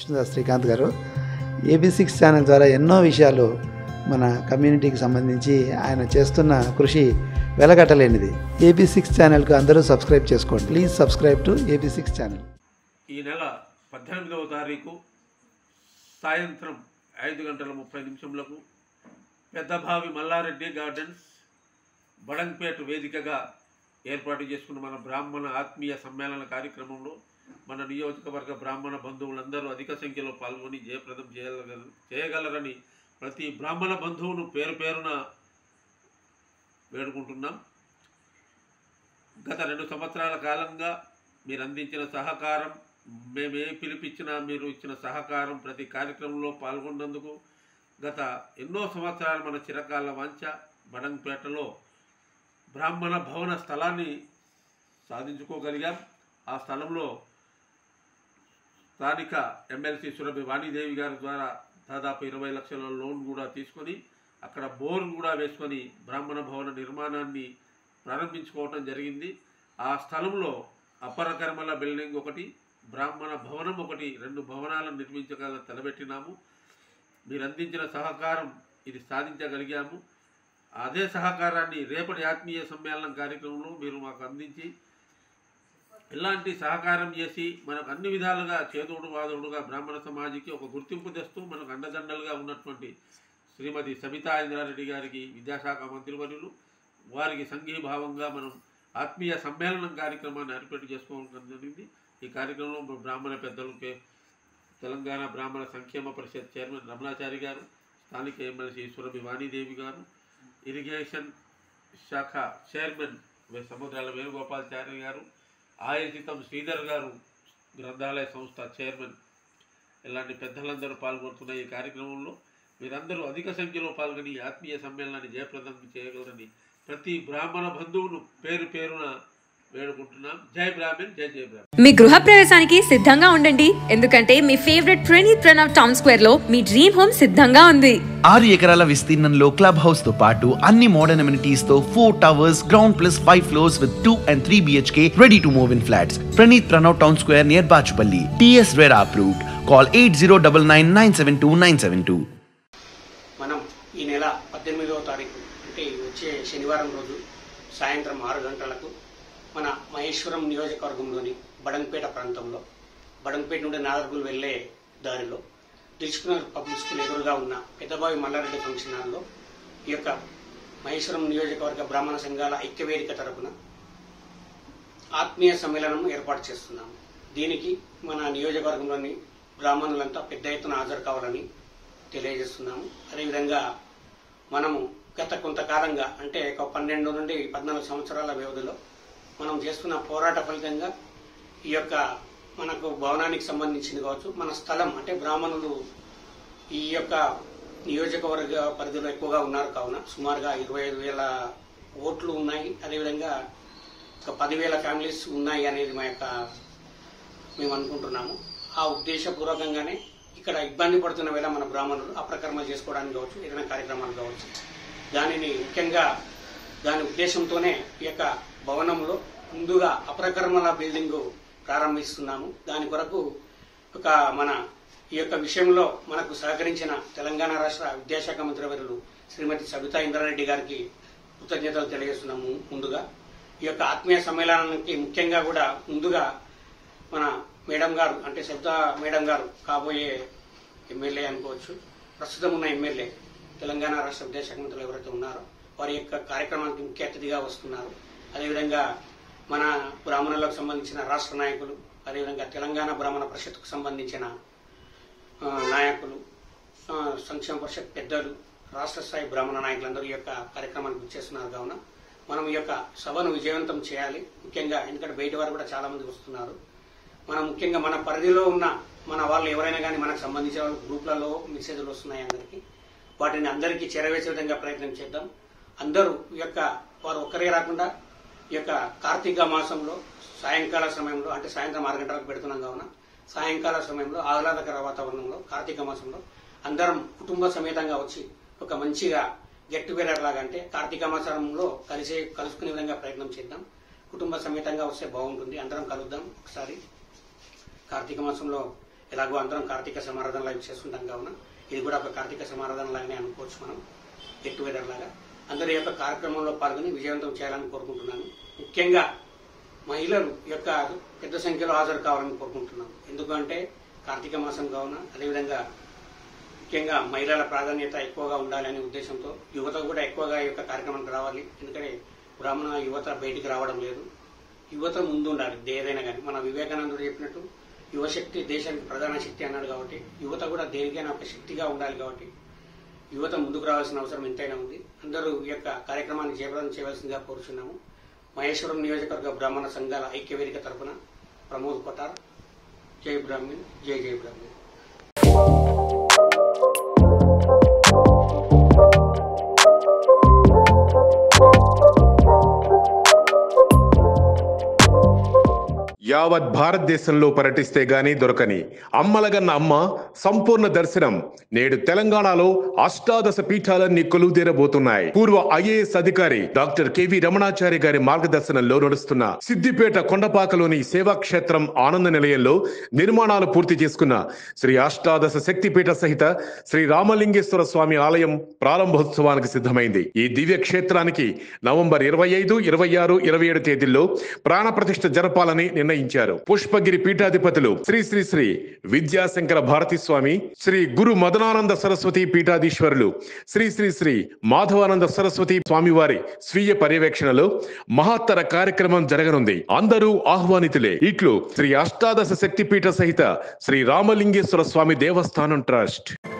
కృష్ణదాస్ శ్రీకాంత్ గారు AB six channel ద్వారా ఎన్నో విషయాలు మన కమ్యూనిటీకి సంబంధించి ఆయన చేస్తున్న కృషి వెలగట్టలేనిది ఏబీ సిక్స్ ఛానల్కు అందరూ సబ్స్క్రైబ్ చేసుకోండి please subscribe to AB six channel ఈ నెల పద్దెనిమిదవ తారీఖు సాయంత్రం ఐదు గంటల ముప్పై నిమిషములకు పెద్దభావి మల్లారెడ్డి గార్డెన్స్ బడంపేట వేదికగా ఏర్పాటు చేసుకున్న మన బ్రాహ్మణ ఆత్మీయ సమ్మేళన కార్యక్రమంలో మన నియోజకవర్గ బ్రాహ్మణ బంధువులందరూ అధిక సంఖ్యలో పాల్గొని జయప్రదం చేయగల చేయగలరని ప్రతి బ్రాహ్మణ బంధువును పేరు పేరున వేడుకుంటున్నాం గత రెండు సంవత్సరాల కాలంగా మీరు అందించిన సహకారం మేము ఏ పిలిపించినా మీరు ఇచ్చిన సహకారం ప్రతి కార్యక్రమంలో పాల్గొన్నందుకు గత ఎన్నో సంవత్సరాలు మన చిరకాల వాంఛ బడంపేటలో బ్రాహ్మణ భవన స్థలాన్ని సాధించుకోగలిగాం ఆ స్థలంలో స్థానిక ఎమ్మెల్సీ సురభి వాణిదేవి గారి ద్వారా దాదాపు ఇరవై లక్షల లోన్ కూడా తీసుకొని అక్కడ బోర్ కూడా వేసుకొని బ్రాహ్మణ భవన నిర్మాణాన్ని ప్రారంభించుకోవటం జరిగింది ఆ స్థలంలో అపరకర్మల బిల్డింగ్ ఒకటి బ్రాహ్మణ భవనం ఒకటి రెండు భవనాలను నిర్మించగల తలబెట్టినాము మీరు అందించిన సహకారం ఇది సాధించగలిగాము అదే సహకారాన్ని రేపటి ఆత్మీయ సమ్మేళనం కార్యక్రమంలో మీరు మాకు అందించి ఇలాంటి సహకారం చేసి మనకు అన్ని విధాలుగా చేదోడు వాదోడుగా బ్రాహ్మణ సమాజానికి ఒక గుర్తింపు తెస్తూ మనకు అండదండలుగా ఉన్నటువంటి శ్రీమతి సబితా ఇంద్రారెడ్డి గారికి విద్యాశాఖ మంత్రివర్యులు వారికి సంఘీభావంగా మనం ఆత్మీయ సమ్మేళనం కార్యక్రమాన్ని ఏర్పాటు చేసుకోవడం జరిగింది ఈ కార్యక్రమంలో బ్రాహ్మణ పెద్దలు కే- తెలంగాణ బ్రాహ్మణ సంక్షేమ పరిషత్ చైర్మన్ రమణాచారి గారు స్థానిక ఎమ్మెల్సీ సురభి వాణిదేవి గారు ఇరిగేషన్ శాఖ చైర్మన్ వే- సముద్రాల వేణుగోపాల్చారి గారు ఆయచితం శ్రీధర్ గారు గ్రంథాలయ సంస్థ చైర్మన్ ఇలాంటి పెద్దలందరూ పాల్గొంటున్న ఈ కార్యక్రమంలో మీరందరూ అధిక సంఖ్యలో పాల్గొని ఈ ఆత్మీయ సమ్మేళనాన్ని జయప్రదం చేయగలరని ప్రతి బ్రాహ్మణ బంధువును పేరు పేరున వేడుకుంటున్నాం జై బ్రాహ్మణ్ జై జై బ్రాహ్మణ్ మీ గృహ ప్రవేశానికి సిద్ధంగా ఉండండి ఎందుకంటే మీ favourite Praneeth Pranav Town Square లో మీ డ్రీమ్ హోమ్ సిద్ధంగా ఉంది ఆరు ఎకరాల విస్తీర్ణంలో క్లబ్ హౌస్ తో పాటు అన్ని మోడర్న్ అమ్యూనిటీస్ తో four towers ground plus five floors with two and three BHK ready to move in flats Praneeth Pranav Town Square near Bachupally TS RERA approved call eight zero double nine nine seven two nine seven two మనం ఈ నెల పద్దెనిమిదవ తారీఖు అంటే వచ్చే శనివారం రోజు సాయంత్రం ఆరు గంటలకు మన మహేశ్వరం నియోజకవర్గంలోని బడంపేట ప్రాంతంలో బడంపేట నుండి నాగర్గుల్ వెళ్లే దారిలో దిల్చుకున్న పబ్లిక్ స్కూల్ ఎదురుగా ఉన్న పెద్దబావి మల్లారెడ్డి ఫంక్షన్ హాల్లో ఈ యొక్క మహేశ్వరం నియోజకవర్గ బ్రాహ్మణ సంఘాల ఐక్యవేదిక తరపున ఆత్మీయ సమ్మేళనం ఏర్పాటు చేస్తున్నాము దీనికి మన నియోజకవర్గంలోని బ్రాహ్మణులంతా పెద్ద ఎత్తున హాజరు కావాలని తెలియజేస్తున్నాము అదేవిధంగా మనము గత కొంతకాలంగా అంటే ఒక పన్నెండు నుండి పద్నాలుగు సంవత్సరాల వ్యవధిలో మనం చేస్తున్న పోరాట ఫలితంగా ఈ యొక్క మనకు భవనానికి సంబంధించింది కావచ్చు మన స్థలం అంటే బ్రాహ్మణులు ఈ యొక్క నియోజకవర్గ పరిధిలో ఎక్కువగా ఉన్నారు కావున సుమారుగా ఇరవై ఐదు వేల ఓట్లు ఉన్నాయి అదేవిధంగా ఒక పదివేల ఫ్యామిలీస్ ఉన్నాయి అనేది మా యొక్క మేము అనుకుంటున్నాము ఆ ఉద్దేశపూర్వకంగానే ఇక్కడ ఇబ్బంది పడుతున్న వేళ మన బ్రాహ్మణులు అప్రకర్మలు చేసుకోవడానికి కావచ్చు ఏదైనా కార్యక్రమాలు కావచ్చు దానిని ముఖ్యంగా దాని ఉద్దేశంతోనే ఈ యొక్క భవనంలో ముందుగా అప్రకర్మల బిల్డింగ్ ప్రారంభిస్తున్నాము దాని కొరకు ఒక మన ఈ యొక్క విషయంలో మనకు సహకరించిన తెలంగాణ రాష్ట్ర విద్యాశాఖ మంత్రివర్యులు శ్రీమతి సబితా ఇంద్రారెడ్డి గారికి కృతజ్ఞతలు తెలియజేస్తున్నాము ముందుగా ఈ యొక్క ఆత్మీయ సమ్మేళనానికి ముఖ్యంగా కూడా ముందుగా మన మేడం గారు అంటే సబితా మేడం గారు కాబోయే ఎమ్మెల్యే అనుకోవచ్చు ప్రస్తుతం ఉన్న ఎమ్మెల్యే తెలంగాణ రాష్ట్ర విద్యాశాఖ మంత్రులు ఎవరైతే ఉన్నారో వారి యొక్క కార్యక్రమానికి ముఖ్య అతిథిగా వస్తున్నారు అదేవిధంగా మన బ్రాహ్మణులకు సంబంధించిన రాష్ట్ర నాయకులు అదేవిధంగా తెలంగాణ బ్రాహ్మణ పరిషత్కు సంబంధించిన ఆ, నాయకులు ఆ, సంక్షేమ పరిషత్ పెద్దలు రాష్ట్ర స్థాయి బ్రాహ్మణ నాయకులందరూ ఈ యొక్క కార్యక్రమానికి ఇచ్చేస్తున్నారు కావున మనం ఈ యొక్క సభను విజయవంతం చేయాలి ముఖ్యంగా ఎందుకంటే బయట వారు కూడా చాలా మంది వస్తున్నారు మనం ముఖ్యంగా మన పరిధిలో ఉన్న మన వాళ్ళు ఎవరైనా కానీ మనకు సంబంధించిన వాళ్ళు గ్రూప్లలో మెసేజ్లు వస్తున్నాయి అందరికీ వాటిని అందరికీ చేరవేసే విధంగా ప్రయత్నం చేద్దాం అందరూ ఈ యొక్క వారు ఒక్కరే రాకుండా ఈ యొక్క కార్తీక మాసంలో సాయంకాల సమయంలో అంటే సాయంత్రం ఆరు గంటలకు పెడుతున్నాం కావున సాయంకాల సమయంలో ఆహ్లాదకర వాతావరణంలో కార్తీక మాసంలో అందరం కుటుంబ సమేతంగా వచ్చి ఒక మంచిగా గెట్ టుగెదర్ లాగా అంటే కార్తీక మాసంలో కలిసే కలుసుకునే విధంగా ప్రయత్నం చేద్దాం కుటుంబ సమేతంగా వస్తే బాగుంటుంది అందరం కలుద్దాం ఒకసారి కార్తీక మాసంలో ఎలాగో అందరం కార్తీక సమారాధన లాగా చేస్తుంటాం కావున ఇది కూడా ఒక కార్తీక సమారాధన లాగానే అనుకోవచ్చు మనం గెట్ టుగెదర్ లాగా అందరి యొక్క కార్యక్రమంలో పాల్గొని విజయవంతం చేయాలని కోరుకుంటున్నాను ముఖ్యంగా మహిళలు యొక్క పెద్ద సంఖ్యలో హాజరు కావాలని కోరుకుంటున్నాను ఎందుకంటే కార్తీక మాసం కావున అదేవిధంగా ముఖ్యంగా మహిళల ప్రాధాన్యత ఎక్కువగా ఉండాలనే ఉద్దేశంతో యువత కూడా ఎక్కువగా ఈ యొక్క కార్యక్రమానికి రావాలి ఎందుకంటే బ్రాహ్మణ యువత బయటికి రావడం లేదు యువత ముందు ఉండాలి ఏదైనా కానీ మన వివేకానందుడు చెప్పినట్టు యువశక్తి దేశానికి ప్రధాన శక్తి అన్నాడు కాబట్టి యువత కూడా దేనికైనా ఒక శక్తిగా ఉండాలి కాబట్టి యువత ముందుకు రావాల్సిన అవసరం ఎంతైనా ఉంది అందరూ ఈ యొక్క కార్యక్రమాన్ని జయప్రదం చేయవలసిందిగా కోరుచున్నాము మహేశ్వరం నియోజకవర్గ బ్రాహ్మణ సంఘాల ఐక్య వేదిక తరపున ప్రమోద్ కొటార్ జై బ్రాహ్మణ్ జై జై బ్రాహ్మణ్ యావత్ భారతదేశంలో పర్యటిస్తే గాని దొరకని అమ్మలగన్న అమ్మ సంపూర్ణ దర్శనం నేడు తెలంగాణలో అష్టాదశ పీఠాలన్నీ కొలువుదీరబోతున్నాయి పూర్వ ఐఏఎస్ అధికారి డాక్టర్ కెవి రమణాచారి గారి మార్గదర్శనంలో నడుస్తున్న సిద్దిపేట కొండపాకలోని సేవా క్షేత్రం ఆనంద నిలయంలో నిర్మాణాలు పూర్తి చేసుకున్న శ్రీ అష్టాదశ శక్తిపీఠ సహిత శ్రీ రామలింగేశ్వర స్వామి ఆలయం ప్రారంభోత్సవానికి సిద్ధమైంది ఈ దివ్య క్షేత్రానికి నవంబర్ ఇరవై ఐదు ఇరవై ఆరు ఇరవై ఏడు తేదీల్లో ప్రాణ ప్రతిష్ఠ జరపాలని నిర్ణయించారు పుష్పగిరి పీఠాధిపతులు శ్రీ శ్రీ శ్రీ విద్యాశంకర భారతి స్వామి శ్రీ గురు మదనానంద సరస్వతి పీఠాధీశ్వరులు శ్రీ శ్రీ శ్రీ మాధవానంద సరస్వతి స్వామివారి స్వీయ పర్యవేక్షణలో మహత్తర కార్యక్రమం జరగనుంది అందరూ ఆహ్వానితులే ఇట్లు శ్రీ అష్టాదశ శక్తిపీఠ సహిత శ్రీ రామలింగేశ్వర స్వామి దేవస్థానం ట్రస్ట్